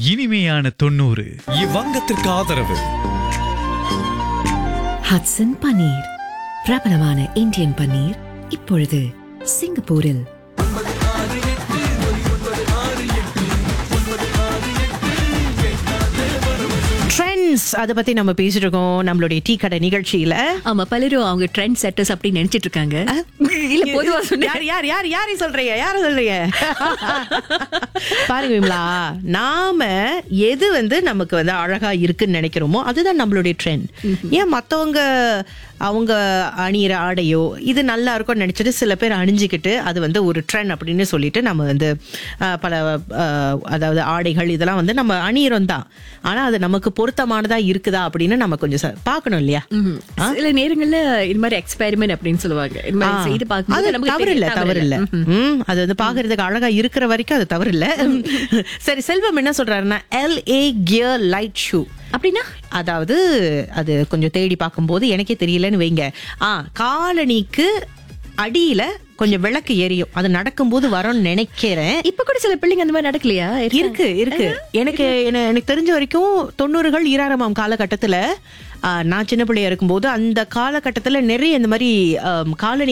இனிமையான தொண்ணூறு இவ்வங்கத்திற்கு ஆதரவு ஹட்சன் பன்னீர் பிரபலமான இந்தியன் பன்னீர் இப்பொழுது சிங்கப்பூரில் ட்ரெண்ட்ஸ் அதை பத்தி நம்ம பேசிட்டு இருக்கோம் நம்மளுடைய டீ கடை நிகழ்ச்சியில ஆமா பலரும் அவங்க ட்ரெண்ட் செட்டர்ஸ் அப்படின்னு நினைச்சிட்டு இருக்காங்க இல்ல பொதுவா சொன்னேன் யார் யார் யார் யாரை சொல்றீங்க யார சொல்றீங்க பாருங்க விமலா நாம எது வந்து நமக்கு வந்து அழகா இருக்குன்னு நினைக்கிறோமோ அதுதான் நம்மளுடைய ட்ரெண்ட் ஏன் மத்தவங்க அவங்க அணியிற ஆடையோ இது நல்லா இருக்கும்னு நினைச்சிட்டு சில பேர் அணிஞ்சுக்கிட்டு அது வந்து ஒரு ட்ரெண்ட் அப்படின்னு சொல்லிட்டு நம்ம வந்து அஹ், பல அஹ், அதாவது ஆடைகள் இதெல்லாம் வந்து நம்ம அணியிறோம் தான் ஆனா அது நமக்கு பொருத்தமானதா இருக்குதா அப்படின்னு நம்ம கொஞ்சம் ச- பார்க்கணும் இல்லையா சில நேரங்கள்ல இது மாதிரி எக்ஸ்பெரிமெண்ட் அப்படின்னு சொல்லுவாங்க இது ஆ, மாதிரி செய்து அது பார்க்கும்போது நமக்கு தவறு இல்ல தெரியும், தவறு இல்ல ம், அது வந்து பாக்குறதுக்கு அழகா இருக்கிற வரைக்கும் அது தவறு இல்ல சரி செல்வம் என்ன சொல்றாருன்னா L A gear light shoe அப்படின்னா அதாவது அது கொஞ்சம் தேடி பார்க்கும்போது எனக்கே தெரியலன்னு வைங்க ஆ காலணிக்கு அடியில கொஞ்சம் விளக்கு எரியும் அது நடக்கும்போது வரும்னு நினைக்கிறேன் இப்ப கூட சில பிள்ளைங்க அந்த மாதிரி நடக்கலையா இருக்கு இருக்கு எனக்கு என்ன- எனக்கு தெரிஞ்ச வரைக்கும் தொண்ணூறுகள் ஈராயிரமாம் காலகட்டத்துல ஆ, நான் சின்ன பிள்ளையா இருக்கும்போது அந்த காலகட்டத்துல நிறைய இந்த மாதிரி ஆம், காலணி